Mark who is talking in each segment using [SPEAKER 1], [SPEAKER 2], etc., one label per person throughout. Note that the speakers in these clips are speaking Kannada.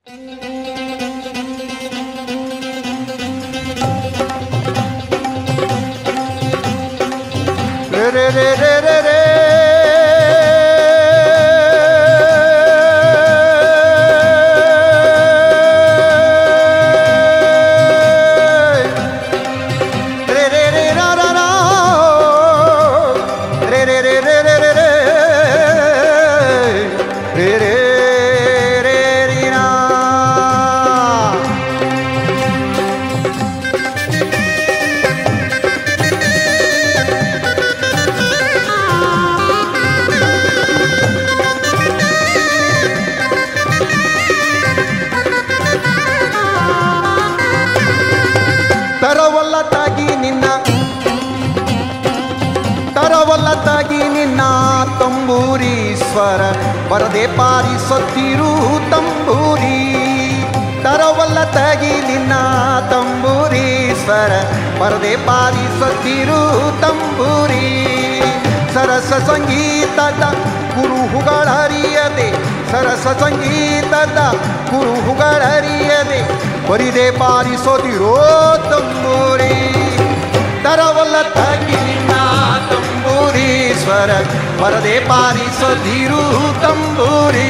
[SPEAKER 1] ರೇ ರೇ ರೇ ರೇ ರೇ ರೇ. ರೇ ರೇ ರೇ ರಾ ರಾ ರಾ. ರೇ ರೇ ರೇ ರೇ ರೇ ರೇ ರೇ. ರೇ ರೇ ರೇ ರೀ ರಾ. ತರವಲ್ಲ ತಾಗಿ ನಿನ್ನ ತರವಲ್ಲ ತಾಗಿ ನಿನ್ನ ತಂಬೂರಿ ಸ್ವರ ಬರದೆ ಪಾರಿಸುತ್ತಿರು ತಂಬೂರಿ ತರವಲ್ಲ ತಾಗಿ ನಿನ್ನ ತಂಬೂರಿ ಸ್ವರ ಬರದೆ ಪಾರಿಸುತ್ತಿರು ತಂಬೂರಿ ಸರಸ ಸಂಗೀತದ ಕುರುಹುಗಳರಿಯದೆ ಸರಸ ಸಂಗೀತದ ಕುರುಹುಗಳರಿಯದೆ ಬರಿದೆ ಪಾರಿಸೋದಿರೋ ತಂಬೂರಿ ತರವಲ್ಲ ತಗಿ ನಿನ್ನ ತಂಬೂರಿ ಸ್ವರ ಬರದೆ ಪಾರಿಸೋದಿರು ತಂಬೂರಿ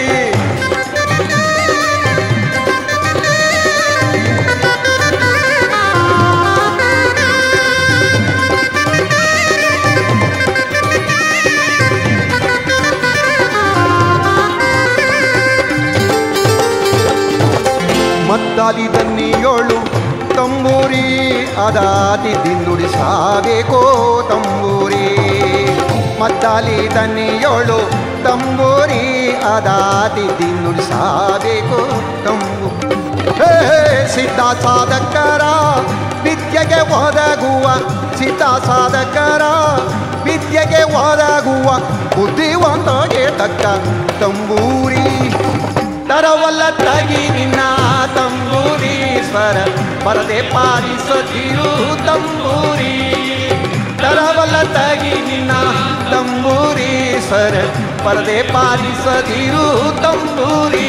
[SPEAKER 1] ಮದ್ದಾದಿ ದನ್ನಿಯೋಳು ತಂಬೂರಿ ಅದಾದಿ ದಿಂದುಡಿ ಸಾಬೇಕೋ ತಂಬೂರಿ ಮದ್ದಾಲಿ ದನ್ನಿಯೋಳು ತಂಬೂರಿ ಅದಾದಿ ದಿಂದುಡಿ ಸಾಬೇಕೋ ತಂಬು ಹೇ ಸಿದ್ಧ ಸಾಧಕರ ವಿದ್ಯೆಗೆ ಒದಗುವ ಸಿದ್ಧ ಸಾಧಕರ ವಿದ್ಯೆಗೆ ಒದಗುವ ಬುದ್ಧಿವಂತಗೆ ತಕ್ಕ ತಂಬೂರಿ ತರವಲ್ಲ ತಗಿ ನಿನ್ನ ತಂಬೂರಿ ಸ್ವರ ಪರದೆ ಪಾರಿಸದಿರು ತಂಬೂರಿ ತರವಲ್ಲ ತಗಿ ನಿನ್ನ ತಂಬೂರಿ ಸ್ವರ ಪರದೆ ಪಾರಿಸದಿರು ತಂಬೂರಿ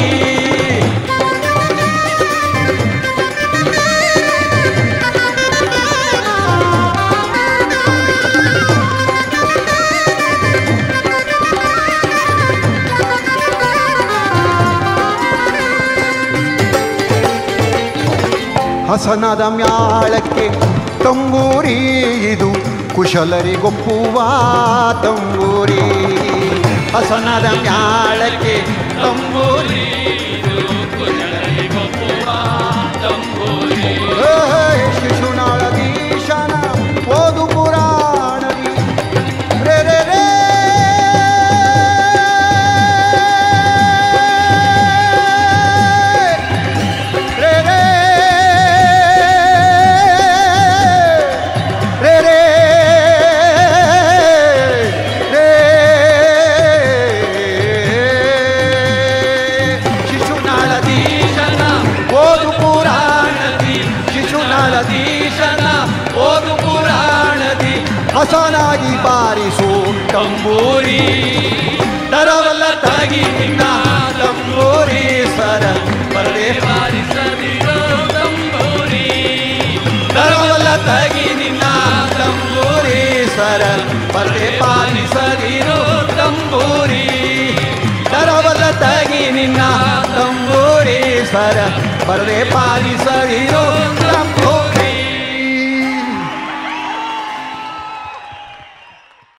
[SPEAKER 1] ಹಸನದ ಮ್ಯಾಳಕ್ಕೆ ತಂಬೂರಿ ಇದು ಕುಶಲರಿಗೊಪ್ಪುವ ತಂಬೂರಿ ಹಸನದ ಮ್ಯಾಳಕ್ಕೆ ತಂಬೂರಿ ಹೇ, ಶಿಶುನಾಳದೀಶನ ಓದು ಪುರಾಣದಿ ರೇ ರೇ ರೇ ರೇ ರೇ ರೇ ರೇ ರೇ ಶಿಶುನಾಳದೀಶನ ಓದು ಪುರಾಣದಿ ಶಿಶುನಾಳದೀಶನ ಓದು ಪುರಾಣದಿ ಹಸನಾಗಿ ಬಾರಿಸು ತಂಬೂರಿ ತರವಲ್ಲ ತಗಿ ನಿನ್ನ ತಂಬೂರಿ ಸರ ಬರದೆ ತರವಲ್ಲ ತಗಿ ನಿನ್ನ ತಂಬೂರಿ ಸರ ಬರದೆ ಪಾಲಿಸದಿರು ತಂಬೂರಿ ತರವಲ್ಲ ತಗಿ ನಿನ್ನ ತಂಬೂರಿ ಸರ ಬರದೆ ಪಾಲಿಸದಿರು